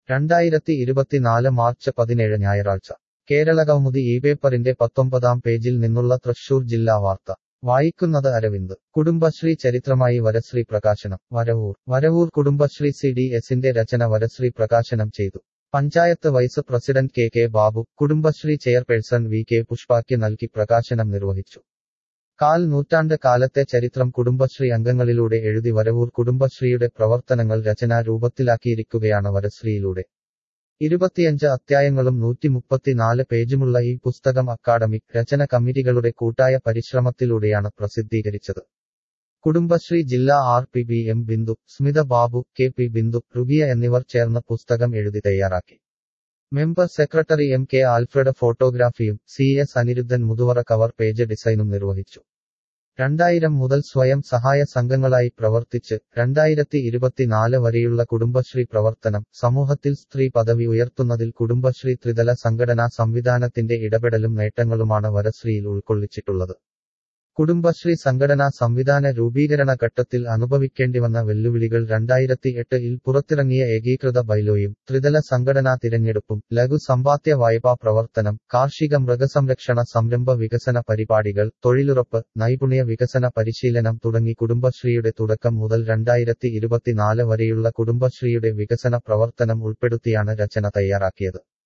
രണ്ടായിരത്തി ഇരുപത്തിനാല് മാർച്ച് പതിനേഴ് ഞായറാഴ്ച കേരളകൗമുദി ഈ പേപ്പറിന്റെ പത്തൊമ്പതാം പേജിൽ നിന്നുള്ള തൃശൂർ ജില്ലാ വാർത്ത വായിക്കുന്നത് അരവിന്ദ് കുടുംബശ്രീ ചരിത്രമായി വരശ്രീ പ്രകാശനം വരവൂർ വരവൂർ കുടുംബശ്രീ സി ഡി എസിന്റെ രചന വരശ്രീ പ്രകാശനം ചെയ്തു panchayat vice president K K Babu Kudumbashree chairperson V K പുഷ്പാക്ക് നൽകി പ്രകാശനം നിർവഹിച്ചു കാൽ നൂറ്റാണ്ട് കാലത്തെ ചരിത്രം കുടുംബശ്രീ അംഗങ്ങളിലൂടെ എഴുതി വരവൂർ കുടുംബശ്രീയുടെ പ്രവർത്തനങ്ങൾ രചനാ രൂപത്തിലാക്കിയിരിക്കുകയാണ് വരശ്രീയിലൂടെ ഇരുപത്തിയഞ്ച് അധ്യായങ്ങളും നൂറ്റിമുപ്പത്തിനാല് പേജുമുള്ള ഈ പുസ്തകം അക്കാഡമിക് രചന കമ്മിറ്റികളുടെ കൂട്ടായ പരിശ്രമത്തിലൂടെയാണ് പ്രസിദ്ധീകരിച്ചത് കുടുംബശ്രീ ജില്ലാ R P B M Bindu Smitha Babu K P Bindu Rubiya എന്നിവർ ചേർന്ന് പുസ്തകം എഴുതി തയ്യാറാക്കി member secretary M K Alfred ഫോട്ടോഗ്രാഫിയും C S Aniruddhan Muthuvara cover page ഡിസൈനും നിർവഹിച്ചു രണ്ടായിരം മുതൽ സ്വയം സഹായ സംഘങ്ങളായി പ്രവർത്തിച്ച് രണ്ടായിരത്തി ഇരുപത്തിനാല് വരെയുള്ള കുടുംബശ്രീ പ്രവർത്തനം സമൂഹത്തിൽ സ്ത്രീ പദവി ഉയർത്തുന്നതിൽ കുടുംബശ്രീ ത്രിതല സംഘടനാ സംവിധാനത്തിന്റെ ഇടപെടലും നേട്ടങ്ങളുമാണ് വരശ്രീയിൽ ഉൾക്കൊള്ളിച്ചിട്ടുള്ളത് കുടുംബശ്രീ സംഘടനാ സംവിധാന രൂപീകരണ ഘട്ടത്തിൽ അനുഭവിക്കേണ്ടിവന്ന വെല്ലുവിളികൾ രണ്ടായിരത്തി എട്ടിൽ പുറത്തിറങ്ങിയ ഏകീകൃത ബൈലോയും ത്രിതല സംഘടനാ തിരഞ്ഞെടുപ്പും ലഘു സമ്പാദ്യ വായ്പാ പ്രവർത്തനം കാർഷിക മൃഗസംരക്ഷണ സംരംഭ വികസന പരിപാടികൾ തൊഴിലുറപ്പ് നൈപുണ്യ വികസന പരിശീലനം തുടങ്ങി കുടുംബശ്രീയുടെ തുടക്കം മുതൽ രണ്ടായിരത്തി ഇരുപത്തിനാല് വരെയുള്ള കുടുംബശ്രീയുടെ വികസന പ്രവർത്തനം ഉൾപ്പെടുത്തിയാണ് രചന തയ്യാറാക്കിയത്